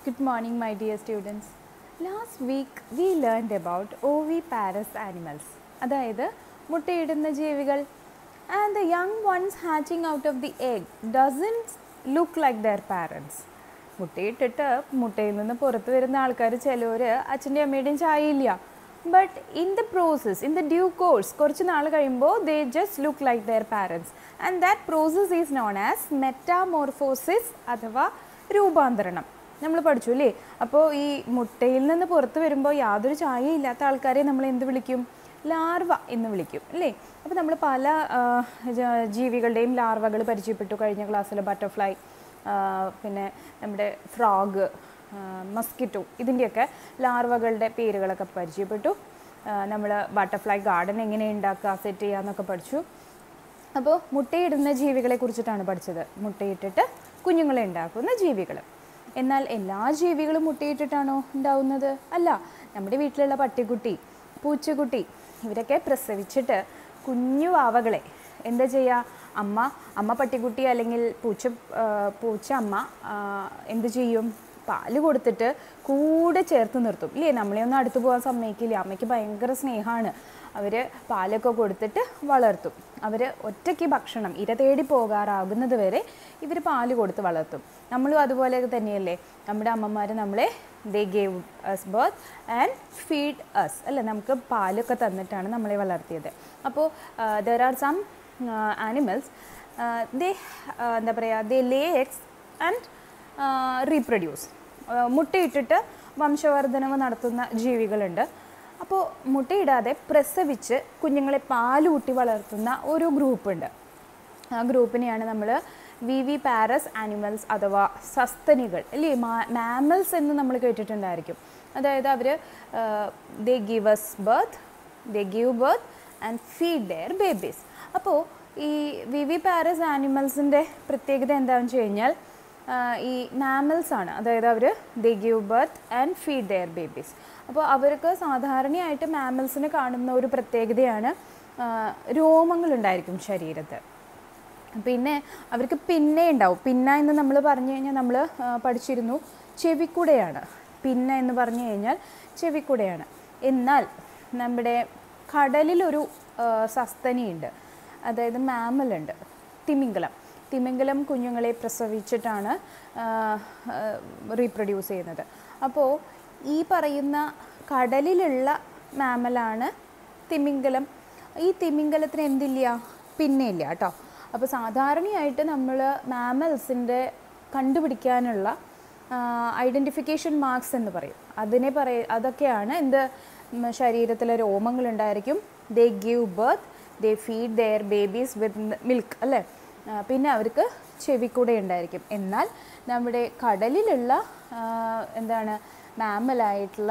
Good morning, my dear students. Last week we learned about oviparous animals, അതായത് മുട്ടയിടുന്ന ജീവികൾ and the young ones hatching out of the egg doesn't look like their parents മുട്ടയിട്ടിട്ട് മുട്ടയിൽ നിന്ന് പുറത്ത് വരുന്ന ആൾക്കാർ ചിലവർ അച്ഛൻ്റെയും അമ്മയുടെയും ചായയില്ല but in the process in the due course കുറച്ച് നാൾ കഴിയുമ്പോൾ they just look like their parents and that process is known as metamorphosis അഥവാ രൂപാന്തരണം നമ്മൾ പഠിച്ചു അല്ലേ അപ്പോൾ ഈ മുട്ടയിൽ നിന്ന് പുറത്ത് വരുമ്പോൾ യാതൊരു ചായയും ഇല്ലാത്ത ആൾക്കാരെ നമ്മൾ എന്ത് വിളിക്കും ലാർവ എന്ന് വിളിക്കും അല്ലേ അപ്പോൾ നമ്മൾ പല ആ, ജ- ജീവികളുടെയും ലാർവകൾ പരിചയപ്പെട്ടു കഴിഞ്ഞ ക്ലാസ്സിൽ ബട്ടർഫ്ലൈ പിന്നെ നമ്മുടെ ഫ്രോഗ് മസ്കിറ്റോ ഇതിൻ്റെയൊക്കെ ലാർവകളുടെ പേരുകളൊക്കെ പരിചയപ്പെട്ടു നമ്മൾ ബട്ടർഫ്ലൈ ഗാർഡൻ എങ്ങനെ ഉണ്ടാക്കുക സെറ്റ് ചെയ്യുക എന്നൊക്കെ പഠിച്ചു അപ്പോൾ മുട്ടയിടുന്ന ജീവികളെ കുറിച്ചിട്ടാണ് പഠിച്ചത് മുട്ടയിട്ടിട്ട് കുഞ്ഞുങ്ങളെ ഉണ്ടാക്കുന്ന ജീവികൾ എന്നാൽ എല്ലാ ജീവികളും മുട്ടയിട്ടിട്ടാണോ ഉണ്ടാവുന്നത് അല്ല നമ്മുടെ വീട്ടിലുള്ള പട്ടിക്കുട്ടി പൂച്ചക്കുട്ടി ഇവരൊക്കെ പ്രസവിച്ചിട്ട് കുഞ്ഞു വാവകളെ എന്താ ചെയ്യുക അമ്മ അമ്മ പട്ടിക്കുട്ടി അല്ലെങ്കിൽ പൂച്ച ആ, പൂച്ച അമ്മ ആ, എന്ത് ചെയ്യും പാല് കൊടുത്തിട്ട് കൂടെ ചേർത്ത് നിർത്തും ഇല്ലേ നമ്മളെ ഒന്നും അടുത്ത് പോകാൻ സമ്മതിക്കില്ല അമ്മയ്ക്ക് ഭയങ്കര സ്നേഹമാണ് അവർ പാലൊക്കെ കൊടുത്തിട്ട് വളർത്തും അവർ ഒറ്റയ്ക്ക് ഭക്ഷണം ഇര തേടി പോകാറാകുന്നത് വരെ ഇവർ പാല് കൊടുത്ത് വളർത്തും നമ്മളും അതുപോലെ തന്നെയല്ലേ നമ്മുടെ അമ്മമാർ നമ്മളെ they gave us birth and feed us അല്ലേ നമുക്ക് പാലൊക്കെ തന്നിട്ടാണ് നമ്മളെ വളർത്തിയത് അപ്പോൾ there are some animals they എന്താ പറയുക they lay eggs and reproduce മുട്ടയിട്ടിട്ട് വംശവർദ്ധനവ് നടത്തുന്ന ജീവികളുണ്ട് അപ്പോൾ മുട്ടയിടാതെ പ്രസവിച്ച് കുഞ്ഞുങ്ങളെ പാലൂട്ടി വളർത്തുന്ന ഒരു ഗ്രൂപ്പുണ്ട് ആ ഗ്രൂപ്പിനെയാണ് നമ്മൾ വി വി പാരസ് ആനിമൽസ് അഥവാ സസ്തനികൾ അല്ലേ മാമൽസ് എന്ന് നമ്മൾ കേട്ടിട്ടുണ്ടായിരിക്കും അതായത് അവർ they give us birth they give birth and feed their babies അപ്പോൾ ഈ വി വി പാരസ് ആനിമൽസിൻ്റെ പ്രത്യേകത എന്താണെന്ന് വെച്ച് കഴിഞ്ഞാൽ ആ, ഈ മാമൽസ് ആണ് അതായത് അവർ they give birth and feed their babies അപ്പോൾ അവർക്ക് സാധാരണയായിട്ട് മാമൽസിനെ കാണുന്ന ഒരു പ്രത്യേകതയാണ് ആ, രോമങ്ങളുണ്ടായിരിക്കും ശരീരത്ത് പിന്നെ അവർക്ക് പിന്നെ ഉണ്ടാവും പിന്ന എന്ന് നമ്മൾ പറഞ്ഞു കഴിഞ്ഞാൽ നമ്മൾ പഠിച്ചിരുന്നു ചെവിക്കുടയാണ് പിന്ന എന്ന് പറഞ്ഞു കഴിഞ്ഞാൽ ചെവിക്കുടയാണ് എന്നാൽ നമ്മുടെ കടലിലൊരു ആ, സസ്തനിയുണ്ട് അതായത് മാമലുണ്ട് തിമിംഗലം തിമിംഗലം കുഞ്ഞുങ്ങളെ പ്രസവിച്ചിട്ടാണ് റീപ്രൊഡ്യൂസ് ചെയ്യുന്നത് അപ്പോൾ ഈ പറയുന്ന കടലിലുള്ള മാമലാണ് തിമിംഗലം ഈ തിമിംഗലത്തിന് എന്തില്ല പിന്നെ ഇല്ല കേട്ടോ അപ്പോൾ സാധാരണയായിട്ട് നമ്മൾ മാമൽസിൻ്റെ കണ്ടുപിടിക്കാനുള്ള ഐഡൻറ്റിഫിക്കേഷൻ മാർക്സ് എന്ന് പറയും അതിനെ പറയ അതൊക്കെയാണ് എന്ത് ഉം, ശരീരത്തിലെ രോമങ്ങളുണ്ടായിരിക്കും they give birth they feed their babies with milk അല്ലേ ആ, പിന്നെ അവർക്ക് ചെവിക്കൂടെ ഉണ്ടായിരിക്കും എന്നാൽ നമ്മുടെ കടലിലുള്ള ആ, എന്താണ് മാമലായിട്ടുള്ള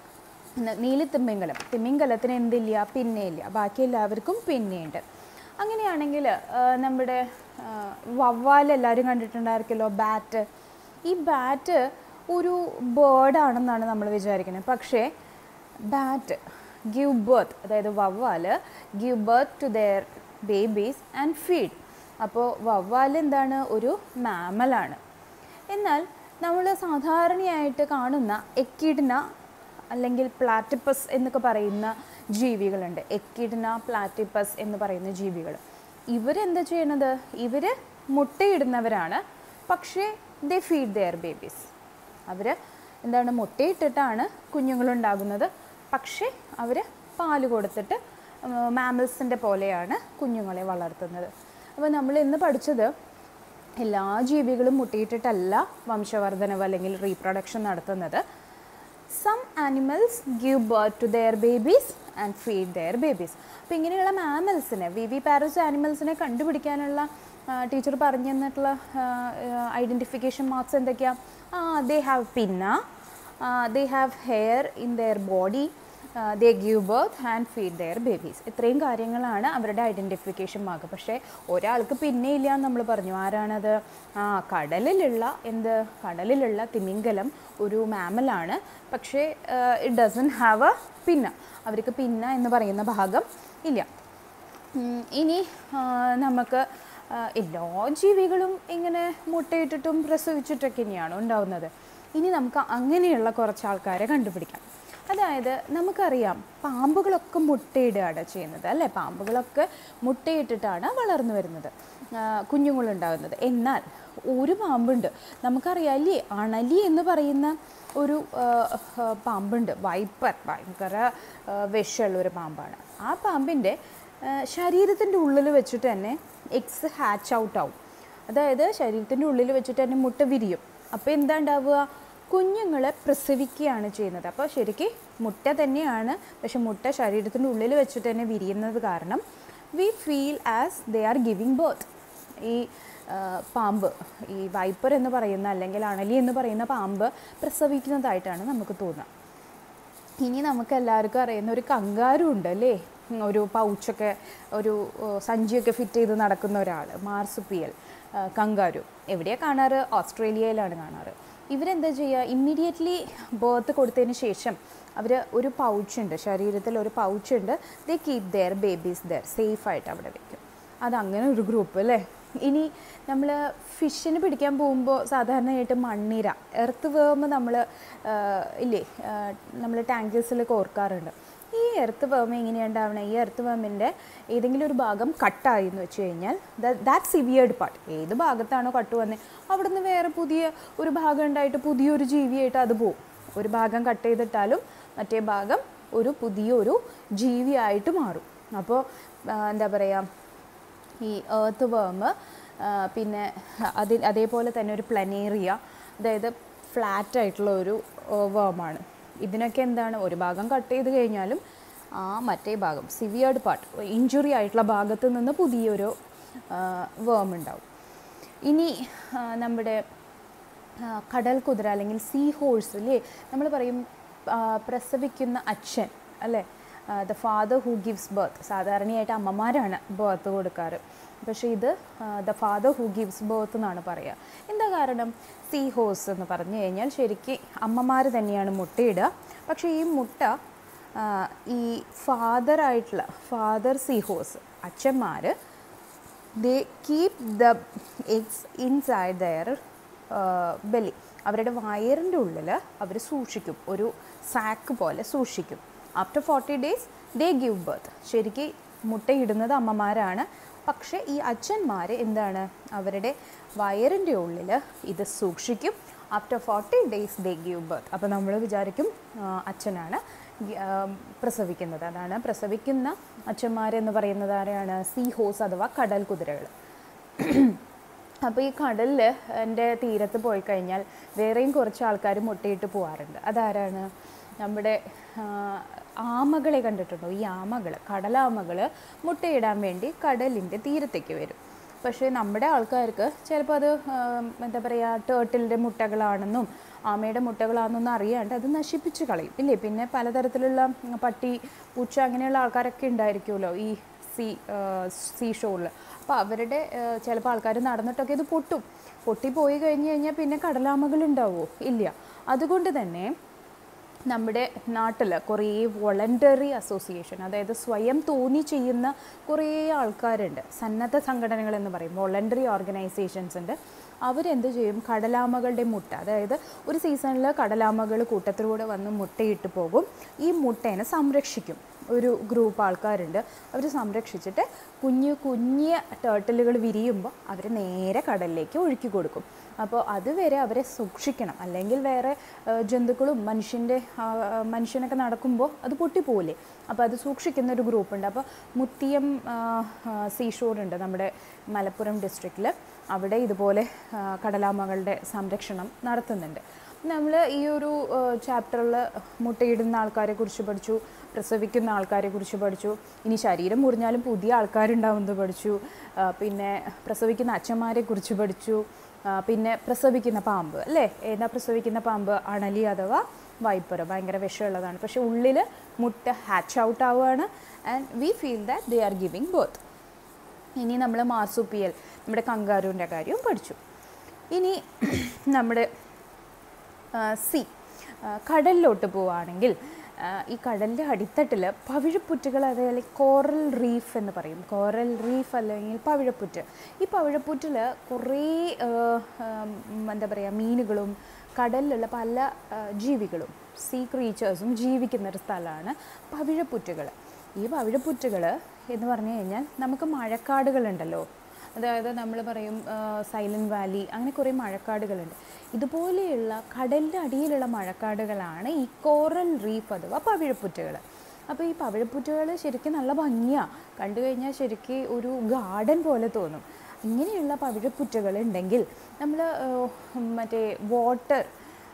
ന- നീലിത്തിമിംഗലം തിമിംഗലത്തിന് എന്തില്ല പിന്നെ ഇല്ല ബാക്കി എല്ലാവർക്കും പിന്നെയുണ്ട് അങ്ങനെയാണെങ്കിൽ നമ്മുടെ ആ, വവ്വാൽ എല്ലാവരും കണ്ടിട്ടുണ്ടായിരിക്കുമല്ലോ ബാറ്റ് ഈ ബാറ്റ് ഒരു ബേർഡാണെന്നാണ് നമ്മൾ വിചാരിക്കുന്നത് പക്ഷേ ബാറ്റ് ഗിവ് ബർത്ത് അതായത് വവ്വാൽ give birth to their babies and feed അപ്പോൾ വവ്വാൽ എന്താണ് ഒരു മാമലാണ് എന്നാൽ നമ്മൾ സാധാരണയായിട്ട് കാണുന്ന എക്കിഡ്ന അല്ലെങ്കിൽ പ്ലാറ്റിപ്പസ് എന്നൊക്കെ പറയുന്ന ജീവികളുണ്ട് എക്കിഡ്ന പ്ലാറ്റിപ്പസ് എന്ന് പറയുന്ന ജീവികൾ ഇവരെന്താ ചെയ്യണത് ഇവർ മുട്ടയിടുന്നവരാണ് പക്ഷേ ദേ ഫീഡ് ദെയർ ബേബീസ് അവർ എന്താണ് മുട്ടയിട്ടിട്ടാണ് കുഞ്ഞുങ്ങളുണ്ടാകുന്നത് പക്ഷേ അവർ പാല് കൊടുത്തിട്ട് മാമൽസിൻ്റെ പോലെയാണ് കുഞ്ഞുങ്ങളെ വളർത്തുന്നത് അപ്പോൾ നമ്മൾ ഇന്ന് പഠിച്ചത് എല്ലാ ജീവികളും മുട്ടയിട്ടിട്ടല്ല വംശവർദ്ധനവ് അല്ലെങ്കിൽ റീപ്രൊഡക്ഷൻ നടത്തുന്നത് some animals give birth to their babies and feed their babies അപ്പോൾ ഇങ്ങനെയുള്ള മാമൽസിനെ വി വി പാരസ് ആനിമൽസിനെ കണ്ടുപിടിക്കാനുള്ള ടീച്ചർ പറഞ്ഞു തന്നിട്ടുള്ള ഐഡൻറ്റിഫിക്കേഷൻ മാർക്സ് എന്തൊക്കെയാണ് ആ ദേ ഹാവ് പിന്ന they have hair in their body they give birth and feed their babies ഇത്രയും കാര്യങ്ങളാണ് അവരുടെ ഐഡൻറ്റിഫിക്കേഷൻ മാർക്ക് പക്ഷേ ഒരാൾക്ക് പിന്നെ ഇല്ല എന്ന് നമ്മൾ പറഞ്ഞു ആരാണത് ആ കടലിലുള്ള എന്ത് കടലിലുള്ള തിമിംഗലം ഒരു മാമലാണ് പക്ഷേ ഇറ്റ് ഡസൻ ഹാവ് എ പിന്ന അവർക്ക് പിന്ന എന്ന് പറയുന്ന ഭാഗം ഇല്ല ഉം, ഇനി ആ, നമുക്ക് ആ, എല്ലാ ജീവികളും ഇങ്ങനെ മുട്ടയിട്ടിട്ടും പ്രസവിച്ചിട്ടൊക്കെ തന്നെയാണ് ഉണ്ടാവുന്നത് ഇനി നമുക്ക് അങ്ങനെയുള്ള കുറച്ച് ആൾക്കാരെ കണ്ടുപിടിക്കാം അതായത് നമുക്കറിയാം പാമ്പുകളൊക്കെ മുട്ടയിടുകയാണ് ചെയ്യുന്നത് അല്ലേ പാമ്പുകളൊക്കെ മുട്ടയിട്ടിട്ടാണ് വളർന്നു വരുന്നത് ആ, കുഞ്ഞുങ്ങളുണ്ടാകുന്നത് എന്നാൽ ഒരു പാമ്പുണ്ട് നമുക്കറിയാം അല്ലേ അണലി എന്ന് പറയുന്ന ഒരു ആ, ആ, പാമ്പുണ്ട് വൈപ്പർ ഭയങ്കര ആ, വിഷമുള്ള ഒരു പാമ്പാണ് ആ പാമ്പിൻ്റെ ശരീരത്തിൻ്റെ ഉള്ളിൽ വെച്ചിട്ട് തന്നെ എക്സ് ഹാച്ച് ഔട്ട് ആവും അതായത് ശരീരത്തിൻ്റെ ഉള്ളിൽ വെച്ചിട്ട് തന്നെ മുട്ട വിരിയും അപ്പോൾ എന്താ ഉണ്ടാവുക കുഞ്ഞുങ്ങളെ പ്രസവിക്കുകയാണ് ചെയ്യുന്നത് അപ്പോൾ ശരിക്കും മുട്ട തന്നെയാണ് പക്ഷെ മുട്ട ശരീരത്തിൻ്റെ ഉള്ളിൽ വെച്ചിട്ട് തന്നെ വിരിയുന്നത് കാരണം we feel as they are giving birth ഈ ആ, പാമ്പ് ഈ വൈപ്പർ എന്ന് പറയുന്ന അല്ലെങ്കിൽ അണലി എന്ന് പറയുന്ന പാമ്പ് പ്രസവിക്കുന്നതായിട്ടാണ് നമുക്ക് തോന്നുക ഇനി നമുക്ക് എല്ലാവർക്കും അറിയുന്ന ഒരു കങ്കാരു ഉണ്ട് അല്ലേ ഉം, ഒരു പൗച്ചൊക്കെ ഒരു ഓ, സഞ്ചിയൊക്കെ ഫിറ്റ് ചെയ്ത് നടക്കുന്ന ഒരാൾ മാർസുപ്പിയൽ ആ, കങ്കാരു എവിടെയാണ് കാണാറ് ഓസ്ട്രേലിയയിലാണ് കാണാറ് ഇവരെന്താ ചെയ്യുക ഇമ്മീഡിയറ്റ്ലി ബേർത്ത് കൊടുത്തതിന് ശേഷം അവർ ഒരു പൗച്ചുണ്ട് ശരീരത്തിൽ ഒരു പൗച്ചുണ്ട് they keep their babies there സേഫായിട്ട് അവിടെ വെക്കും അതങ്ങനെ ഒരു ഗ്രൂപ്പ് അല്ലേ ഇനി നമ്മൾ ഫിഷിന് പിടിക്കാൻ പോകുമ്പോൾ സാധാരണയായിട്ട് മണ്ണിര എർത്ത് വേമ്പ് നമ്മൾ ഇല്ലേ നമ്മൾ ടാങ്കേഴ്സിൽ കോർക്കാറുണ്ട് ഈ എർത്ത് വേമ്പ് എങ്ങനെയാണ് ഉണ്ടാവണേ ഈ എർത്ത് വേമ്പിൻ്റെ ഏതെങ്കിലും ഒരു ഭാഗം കട്ടായി എന്ന് വെച്ച് കഴിഞ്ഞാൽ ദാറ്റ് സിവിയേർഡ് പാർട്ട് ഏത് ഭാഗത്താണോ കട്ട് വന്നത് അവിടുന്ന് വേറെ പുതിയ ഒരു ഭാഗം ഉണ്ടായിട്ട് പുതിയൊരു ജീവിയായിട്ട് അത് പോവും ഒരു ഭാഗം കട്ട് ചെയ്തിട്ടാലും മറ്റേ ഭാഗം ഒരു പുതിയൊരു ജീവിയായിട്ട് മാറും അപ്പോൾ എന്താ പറയുക ഈ ഏർത്ത് വേം പിന്നെ അതി അതേപോലെ തന്നെ ഒരു പ്ലനേറിയ അതായത് ഫ്ലാറ്റ് ആയിട്ടുള്ള ഒരു വേമാണ് ഇതിനൊക്കെ എന്താണ് ഒരു ഭാഗം കട്ട് ചെയ്ത് കഴിഞ്ഞാലും ആ മറ്റേ ഭാഗം സിവിയേർഡ് പാർട്ട് ഇഞ്ചുറി ആയിട്ടുള്ള ഭാഗത്ത് നിന്ന് പുതിയൊരു വേം ഉണ്ടാവും ഇനി ആ, നമ്മുടെ ആ, കടൽ കുതിര അല്ലെങ്കിൽ സീ ഹോഴ്സ് അല്ലേ നമ്മൾ പറയും ആ, പ്രസവിക്കുന്ന അച്ഛൻ അല്ലേ the father who gives birth സാധാരണയായിട്ട് അമ്മമാരാണ് ബർത്ത് കൊടുക്കാറ് പക്ഷേ ഇത് the father who gives birth എന്നാണ് പറയുക എന്താ കാരണം സീ ഹോഴ്സ് എന്ന് പറഞ്ഞു കഴിഞ്ഞാൽ ശരിക്കും അമ്മമാർ തന്നെയാണ് മുട്ടയിടുക പക്ഷേ ഈ മുട്ട ആ, ഈ ഫാദറായിട്ടുള്ള ഫാദർ സീ ഹോഴ്സ് അച്ഛന്മാർ they keep the eggs inside their belly അവരുടെ വയറിൻ്റെ ഉള്ളിൽ അവർ സൂക്ഷിക്കും ഒരു സാക്ക് പോലെ സൂക്ഷിക്കും after forty days they give birth ശരിക്കും മുട്ടയിടുന്നത് അമ്മമാരാണ് പക്ഷേ ഈ അച്ഛന്മാർ എന്താണ് അവരുടെ വയറിൻ്റെ ഉള്ളിൽ ഇത് സൂക്ഷിക്കും after forty days they give birth അപ്പോൾ നമ്മൾ വിചാരിക്കും ആ, അച്ഛനാണ് ഗി- ആ, പ്രസവിക്കുന്നത് അതാണ് പ്രസവിക്കുന്ന അച്ഛന്മാരെന്ന് പറയുന്നത് ആരെയാണ് സീ ഹോസ് അഥവാ കടൽ കുതിരകൾ അപ്പോൾ ഈ കടലിൽ എൻ്റെ തീരത്ത് പോയി കഴിഞ്ഞാൽ വേറെയും കുറച്ച് ആൾക്കാർ മുട്ടയിട്ട് പോകാറുണ്ട് അതാരാണ് നമ്മുടെ ആ, ആമകളെ കണ്ടിട്ടുണ്ടോ ഈ ആമകൾ കടലാമകൾ മുട്ടയിടാൻ വേണ്ടി കടലിൻ്റെ തീരത്തേക്ക് വരും പക്ഷേ നമ്മുടെ ആൾക്കാർക്ക് ചിലപ്പോൾ അത് ആ, എന്താ പറയുക ടേർട്ടിലിൻ്റെ മുട്ടകളാണെന്നും ആമയുടെ മുട്ടകളാണെന്നൊന്നും അറിയാണ്ട് അത് നശിപ്പിച്ച് കളയും ഇല്ലേ പിന്നെ പലതരത്തിലുള്ള ഉം, പട്ടി പൂച്ച അങ്ങനെയുള്ള ആൾക്കാരൊക്കെ ഉണ്ടായിരിക്കുമല്ലോ ഈ സീ സീ ഷോറിൽ അപ്പോൾ അവരുടെ ചിലപ്പോൾ ആൾക്കാർ നടന്നിട്ടൊക്കെ ഇത് പൊട്ടും പൊട്ടിപ്പോയി കഴിഞ്ഞ് കഴിഞ്ഞാൽ പിന്നെ കടലാമകൾ ഉണ്ടാവുമോ ഇല്ല അതുകൊണ്ട് തന്നെ നമ്മുടെ നാട്ടിൽ കുറേ വോളണ്ടറി അസോസിയേഷൻ അതായത് സ്വയം തോന്നി ചെയ്യുന്ന കുറേ ആൾക്കാരുണ്ട് സന്നദ്ധ സംഘടനകൾ എന്ന് പറയും വോളണ്ടറി ഓർഗനൈസേഷൻസ് ഉണ്ട് അവരെന്ത് ചെയ്യും കടലാമകളുടെ മുട്ട അതായത് ഒരു സീസണിൽ കടലാമകൾ കൂട്ടത്തിലൂടെ വന്ന് മുട്ടയിട്ട് പോകും ഈ മുട്ടേനെ സംരക്ഷിക്കും ഒരു ഗ്രൂപ്പ് ആൾക്കാരുണ്ട് അവർ സംരക്ഷിച്ചിട്ട് കുഞ്ഞു കുഞ്ഞിയ ടേർട്ടിലുകൾ വിരിയുമ്പോൾ അവർ നേരെ കടലിലേക്ക് ഒഴുക്കി കൊടുക്കും അപ്പോൾ അതുവരെ അവരെ സൂക്ഷിക്കണം അല്ലെങ്കിൽ വേറെ ആ, ജന്തുക്കളും മനുഷ്യൻ്റെ ആ, ആ, മനുഷ്യനൊക്കെ നടക്കുമ്പോൾ അത് പൊട്ടിപ്പോവില്ലേ അപ്പോൾ അത് സൂക്ഷിക്കുന്ന ഒരു ഗ്രൂപ്പുണ്ട് അപ്പോൾ മുത്തിയം സീഷോർ ഉണ്ട് നമ്മുടെ മലപ്പുറം ഡിസ്ട്രിക്റ്റിൽ അവിടെ ഇതുപോലെ ആ, കടലാമകളുടെ സംരക്ഷണം നടത്തുന്നുണ്ട് നമ്മൾ ഈ ഒരു ചാപ്റ്ററിൽ മുട്ടയിടുന്ന ആൾക്കാരെ കുറിച്ച് പഠിച്ചു പ്രസവിക്കുന്ന ആൾക്കാരെ കുറിച്ച് പഠിച്ചു ഇനി ശരീരം മുറിഞ്ഞാലും പുതിയ ആൾക്കാരുണ്ടാവുന്നത് പഠിച്ചു ആ, പിന്നെ പ്രസവിക്കുന്ന അച്ഛന്മാരെ കുറിച്ച് പഠിച്ചു ആ, പിന്നെ പ്രസവിക്കുന്ന പാമ്പ് അല്ലേ ഏതാ പ്രസവിക്കുന്ന പാമ്പ് അണലി അഥവാ വൈപ്പർ ഭയങ്കര വിഷമുള്ളതാണ് പക്ഷെ ഉള്ളിൽ മുട്ട ഹാച്ച് ഔട്ട് ആവുകയാണ് and we feel that they are giving birth ഇനി നമ്മൾ മാർസുപ്പിയൽ നമ്മുടെ കങ്കാരുവിൻ്റെ കാര്യവും പഠിച്ചു ഇനി നമ്മുടെ സി കടലിലോട്ട് പോവുകയാണെങ്കിൽ ആ, ഈ കടലിൻ്റെ അടിത്തട്ടിൽ പവിഴപ്പുറ്റുകൾ അതായത് കോറൽ റീഫ് എന്ന് പറയും കോറൽ റീഫ് അല്ലെങ്കിൽ പവിഴപ്പുറ്റ് ഈ പവിഴപ്പുറ്റിൽ കുറേ ആ, ആ, എന്താ പറയുക മീനുകളും കടലിലുള്ള പല ആ, ജീവികളും സീ ക്രീച്ചേഴ്സും ജീവിക്കുന്ന ഒരു സ്ഥലമാണ് പവിഴപ്പുറ്റുകൾ ഈ പവിഴപ്പുറ്റുകൾ എന്ന് പറഞ്ഞു കഴിഞ്ഞാൽ നമുക്ക് മഴക്കാടുകളുണ്ടല്ലോ അതായത് നമ്മൾ പറയും സൈലൻറ്റ് വാലി അങ്ങനെ കുറേ മഴക്കാടുകളുണ്ട് ഇതുപോലെയുള്ള കടലിൻ്റെ അടിയിലുള്ള മഴക്കാടുകളാണ് ഈ കോറൽ റീഫ് അഥവാ പവിഴപ്പുറ്റുകൾ അപ്പോൾ ഈ പവിഴപ്പുറ്റുകൾ ശരിക്കും നല്ല ഭംഗിയാണ് കണ്ടു കഴിഞ്ഞാൽ ശരിക്കും ഒരു ഗാർഡൻ പോലെ തോന്നും ഇങ്ങനെയുള്ള പവിഴപ്പുറ്റുകൾ ഉണ്ടെങ്കിൽ നമ്മൾ മറ്റേ വാട്ടർ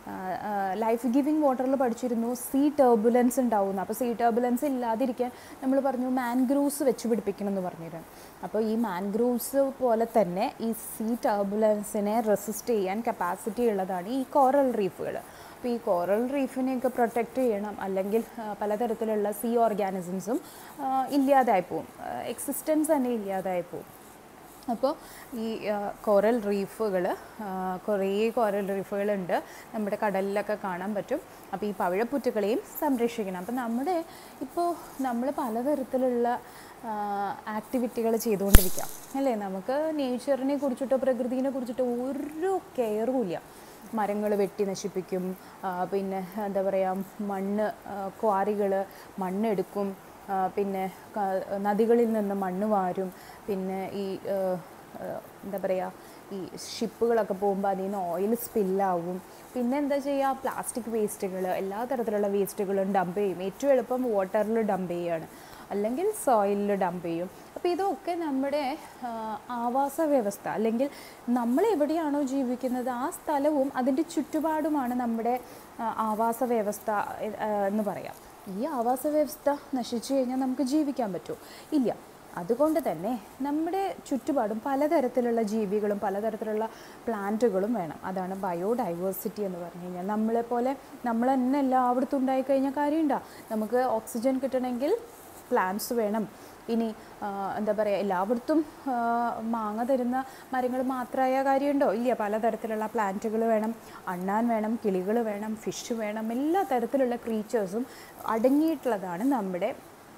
ലൈഫ് ഗിവിങ് വാട്ടറിൽ പഠിച്ചിരുന്നു സീ ടർബുലൻസ് ഉണ്ടാവുന്നു അപ്പോൾ സീ ടർബുലൻസ് ഇല്ലാതിരിക്കാൻ നമ്മൾ പറഞ്ഞു മാൻഗ്രൂവ്സ് വെച്ച് പിടിപ്പിക്കണം എന്ന് പറഞ്ഞിരുന്നു അപ്പോൾ ഈ മാൻഗ്രൂവ്സ് പോലെ തന്നെ ഈ സീ ടർബുലൻസിനെ റെസിസ്റ്റ് ചെയ്യാൻ കപ്പാസിറ്റി ഉള്ളതാണ് ഈ കോറൽ റീഫുകൾ അപ്പോൾ ഈ കോറൽ റീഫിനെയൊക്കെ പ്രൊട്ടക്റ്റ് ചെയ്യണം അല്ലെങ്കിൽ ആ, പലതരത്തിലുള്ള സീ ഓർഗാനിസംസും ഇല്ലാതായി പോവും എക്സിസ്റ്റൻസ് തന്നെ ഇല്ലാതായി പോവും അപ്പോൾ ഈ കോറൽ റീഫുകൾ കുറേ കോറൽ റീഫുകളുണ്ട് നമ്മുടെ കടലിലൊക്കെ കാണാൻ പറ്റും അപ്പോൾ ഈ പവിഴപ്പുറ്റുകളെയും സംരക്ഷിക്കണം അപ്പോൾ നമ്മുടെ ഇപ്പോൾ നമ്മൾ പലതരത്തിലുള്ള ആക്ടിവിറ്റികൾ ചെയ്തുകൊണ്ടിരിക്കാം അല്ലേ നമുക്ക് നേച്ചറിനെ കുറിച്ചിട്ടോ പ്രകൃതിനെ കുറിച്ചിട്ടോ ഒരു കെയറും ഇല്ല മരങ്ങൾ വെട്ടി നശിപ്പിക്കും ആ, പിന്നെ എന്താ പറയുക മണ്ണ് ക്വാറികൾ മണ്ണെടുക്കും ആ, പിന്നെ ക- നദികളിൽ നിന്ന് മണ്ണ് വാരും പിന്നെ ഈ ആ, ആ, എന്താ പറയുക ഈ ഷിപ്പുകളൊക്കെ പോകുമ്പോൾ അതിൽ നിന്ന് ഓയിൽ സ്പില്ലാവും പിന്നെ എന്താ ചെയ്യുക പ്ലാസ്റ്റിക് വേസ്റ്റുകൾ എല്ലാ തരത്തിലുള്ള വേസ്റ്റുകളും ഡംപ് ചെയ്യും ഏറ്റവും എളുപ്പം വാട്ടറിൽ ഡംപ് ചെയ്യുകയാണ് അല്ലെങ്കിൽ സോയിലിൽ ഡംപ് ചെയ്യും അപ്പോൾ ഇതൊക്കെ നമ്മുടെ ആ, ആവാസ വ്യവസ്ഥ അല്ലെങ്കിൽ നമ്മൾ എവിടെയാണോ ജീവിക്കുന്നത് ആ സ്ഥലവും അതിൻ്റെ ചുറ്റുപാടുമാണ് നമ്മുടെ ആ, ആവാസ വ്യവസ്ഥ എ- ആ, എന്ന് പറയാം ഈ ആവാസ വ്യവസ്ഥ നശിച്ചു കഴിഞ്ഞാൽ നമുക്ക് ജീവിക്കാൻ പറ്റുമോ ഇല്ല അതുകൊണ്ട് തന്നെ നമ്മുടെ ചുറ്റുപാടും പലതരത്തിലുള്ള ജീവികളും പലതരത്തിലുള്ള പ്ലാന്റുകളും വേണം അതാണ് ബയോഡൈവേഴ്സിറ്റി എന്ന് പറഞ്ഞു കഴിഞ്ഞാൽ നമ്മളെ പോലെ നമ്മൾ തന്നെ എല്ലായിടത്തും ഉണ്ടായിക്കഴിഞ്ഞാൽ കാര്യമുണ്ടോ നമുക്ക് ഓക്സിജൻ കിട്ടണമെങ്കിൽ പ്ലാന്റ്സ് വേണം ഇനി ആ, എന്താ പറയുക എല്ലായിടത്തും ആ, മാങ്ങ തരുന്ന മരങ്ങൾ മാത്രമായ കാര്യമുണ്ടോ ഇല്ല പലതരത്തിലുള്ള പ്ലാന്റുകൾ വേണം അണ്ണാൻ വേണം കിളികൾ വേണം ഫിഷ് വേണം എല്ലാ തരത്തിലുള്ള ക്രീച്ചേഴ്സും അടങ്ങിയിട്ടുള്ളതാണ് നമ്മുടെ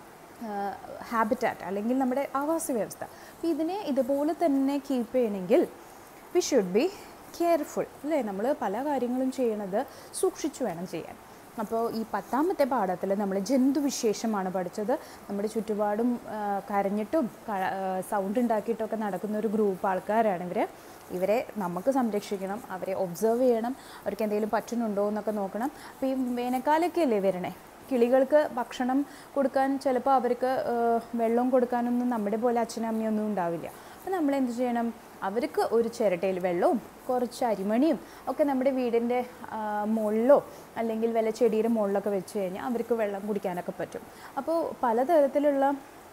ഹാബിറ്റാറ്റ് അല്ലെങ്കിൽ നമ്മുടെ ആവാസ വ്യവസ്ഥ അപ്പോൾ ഇതിനെ ഇതുപോലെ തന്നെ കീപ്പ് ചെയ്യണമെങ്കിൽ വി ഷുഡ് ബി കെയർഫുൾ അല്ലേ നമ്മൾ പല കാര്യങ്ങളും ചെയ്യണത് സൂക്ഷിച്ചു വേണം ചെയ്യാൻ അപ്പോൾ ഈ പത്താമത്തെ പാഠത്തിൽ നമ്മൾ ജന്തുവിശേഷമാണ് പഠിച്ചത് നമ്മുടെ ചുറ്റുപാടും ആ, കരഞ്ഞിട്ടും സൗണ്ട് ഉണ്ടാക്കിയിട്ടൊക്കെ നടക്കുന്ന ഒരു ഗ്രൂപ്പ് ആൾക്കാരാണ് ഇവർ ഇവരെ നമുക്ക് സംരക്ഷിക്കണം അവരെ ഒബ്സർവ് ചെയ്യണം അവർക്ക് എന്തെങ്കിലും പറ്റുന്നുണ്ടോ എന്നൊക്കെ നോക്കണം അപ്പോൾ ഈ വേനൽക്കാലമൊക്കെ അല്ലേ വരണേ കിളികൾക്ക് ഭക്ഷണം കൊടുക്കാൻ ചിലപ്പോൾ അവർക്ക് ആ, വെള്ളം കൊടുക്കാനൊന്നും നമ്മുടെ പോലെ അച്ഛനും അമ്മയൊന്നും ഉണ്ടാവില്ല അപ്പോൾ നമ്മൾ എന്ത് ചെയ്യണം അവർക്ക് ഒരു ചിരട്ടയിൽ വെള്ളവും കുറച്ച് അരിമണിയും ഒക്കെ നമ്മുടെ വീടിൻ്റെ മുകളിലോ അല്ലെങ്കിൽ വല്ല ചെടിയുടെ മുകളിലൊക്കെ വെച്ച് കഴിഞ്ഞാൽ അവർക്ക് വെള്ളം കുടിക്കാനൊക്കെ പറ്റും അപ്പോൾ പലതരത്തിലുള്ള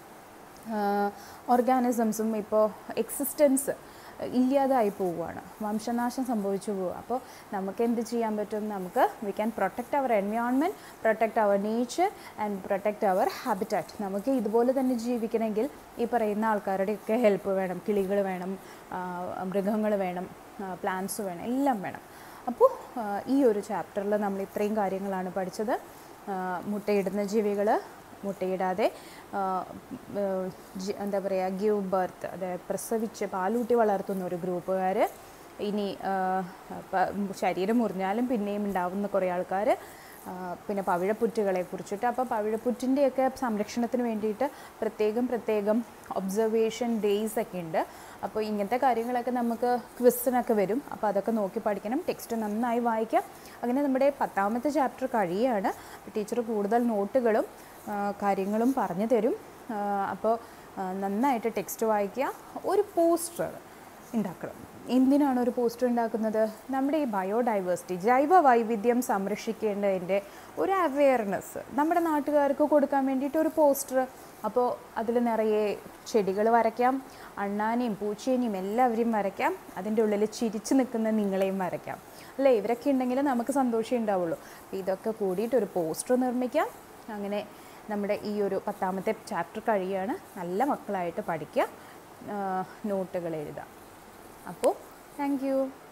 ഓർഗാനിസംസും ഇപ്പോൾ എക്സിസ്റ്റൻസ് ഇല്ലാതായി പോവുകയാണ് വംശനാശം സംഭവിച്ചു പോവുക അപ്പോൾ നമുക്ക് എന്ത് ചെയ്യാൻ പറ്റും നമുക്ക് we can protect our environment protect our nature and protect our habitat നമുക്ക് ഇതുപോലെ തന്നെ ജീവിക്കണമെങ്കിൽ ഈ പറയുന്ന ആൾക്കാരുടെയൊക്കെ ഹെൽപ്പ് വേണം കിളികൾ വേണം മൃഗങ്ങൾ വേണം പ്ലാന്റ്സ് വേണം എല്ലാം വേണം അപ്പോൾ ഈ ഒരു ചാപ്റ്ററിൽ നമ്മൾ ഇത്രയും കാര്യങ്ങളാണ് പഠിച്ചത് ആ, മുട്ടയിടുന്ന ജീവികൾ മുട്ടയിടാതെ ആ, ആ, ജി- എന്താ പറയുക ഗിവ് ബർത്ത് അതായത് പ്രസവിച്ച് പാലൂട്ടി വളർത്തുന്ന ഒരു ഗ്രൂപ്പുകാർ ഇനി ആ, പ- ശരീരം മുറിഞ്ഞാലും പിന്നെയും ഉണ്ടാവുന്ന കുറേ ആൾക്കാർ പിന്നെ പവിഴപ്പുറ്റുകളെ കുറിച്ചിട്ട് അപ്പോൾ പവിഴപ്പുറ്റിൻ്റെയൊക്കെ സംരക്ഷണത്തിന് വേണ്ടിയിട്ട് പ്രത്യേകം പ്രത്യേകം ഒബ്സർവേഷൻ ഡേയ്സ് ഒക്കെ ഉണ്ട് അപ്പോൾ ഇങ്ങനത്തെ കാര്യങ്ങളൊക്കെ നമുക്ക് ക്വിസിനൊക്കെ വരും അപ്പോൾ അതൊക്കെ നോക്കി പഠിക്കണം ടെക്സ്റ്റ് നന്നായി വായിക്കാം അങ്ങനെ നമ്മുടെ പത്താമത്തെ ചാപ്റ്റർ കഴിയുകയാണ് ടീച്ചർ കൂടുതൽ നോട്ടുകളും ആ, കാര്യങ്ങളും പറഞ്ഞു തരും ആ, അപ്പോൾ ആ, നന്നായിട്ട് ടെക്സ്റ്റ് വായിക്കുക ഒരു പോസ്റ്റർ ഉണ്ടാക്കണം എന്തിനാണ് ഒരു പോസ്റ്റർ ഉണ്ടാക്കുന്നത് നമ്മുടെ ഈ ബയോഡൈവേഴ്സിറ്റി ജൈവ വൈവിധ്യം സംരക്ഷിക്കേണ്ടതിൻ്റെ ഒരു അവെയർനെസ് നമ്മുടെ നാട്ടുകാർക്ക് കൊടുക്കാൻ വേണ്ടിയിട്ട് ഒരു പോസ്റ്റർ അപ്പോൾ അതിൽ നിറയെ ചെടികൾ വരയ്ക്കാം അണ്ണാനെയും പൂച്ചേനെയും എല്ലാവരെയും വരയ്ക്കാം അതിൻ്റെ ഉള്ളിൽ ചിരിച്ചു നിൽക്കുന്ന നിങ്ങളെയും വരയ്ക്കാം അല്ലേ ഇവരൊക്കെ ഉണ്ടെങ്കിൽ നമുക്ക് സന്തോഷം ഉണ്ടാവുള്ളൂ അപ്പോൾ ഇതൊക്കെ കൂടിയിട്ട് ഒരു പോസ്റ്റർ നിർമ്മിക്കാം അങ്ങനെ നമ്മുടെ ഈ ഒരു പത്താമത്തെ ചാപ്റ്റർ കഴിയുകയാണ് നല്ല മക്കളായിട്ട് പഠിക്കുക നോട്ടുകൾ എഴുതാം അപ്പോൾ താങ്ക് യു